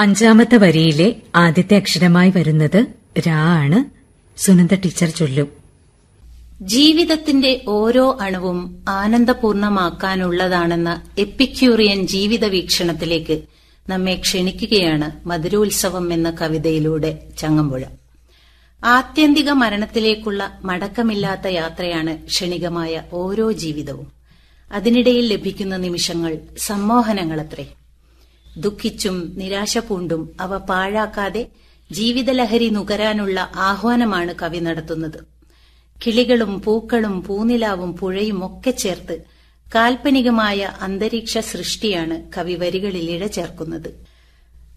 അഞ്ചാമത്തെ വരിയിലെ ആദ്യത്തെ അക്ഷരമായി വരുന്നത് രാ ആണ് സുനന്ദ ടീച്ചർ ചൊല്ലും ജീവിതത്തിന്റെ ഓരോ അണുവും ആനന്ദപൂർണമാക്കാനുള്ളതാണെന്ന എപ്പിക്യൂറിയൻ ജീവിത വീക്ഷണത്തിലേക്ക് നമ്മെ ക്ഷണിക്കുകയാണ് മധുരോത്സവം എന്ന കവിതയിലൂടെ ചങ്ങമ്പുഴ ആത്യന്തിക മരണത്തിലേക്കുള്ള മടക്കമില്ലാത്ത യാത്രയാണ് ക്ഷണികമായ ഓരോ ജീവിതവും അതിനിടയിൽ ലഭിക്കുന്ന നിമിഷങ്ങൾ സമ്മോഹനങ്ങളത്രേ ദുഃഖിച്ചും നിരാശ പൂണ്ടും അവ പാഴാക്കാതെ ജീവിതലഹരി നുകരാനുള്ള ആഹ്വാനമാണ് കവി നടത്തുന്നത് കിളികളും പൂക്കളും പൂനിലാവും പുഴയും ഒക്കെ ചേർത്ത് കാൽപ്പനികമായ അന്തരീക്ഷ സൃഷ്ടിയാണ് കവി വരികളിൽ ഇഴ ചേർക്കുന്നത്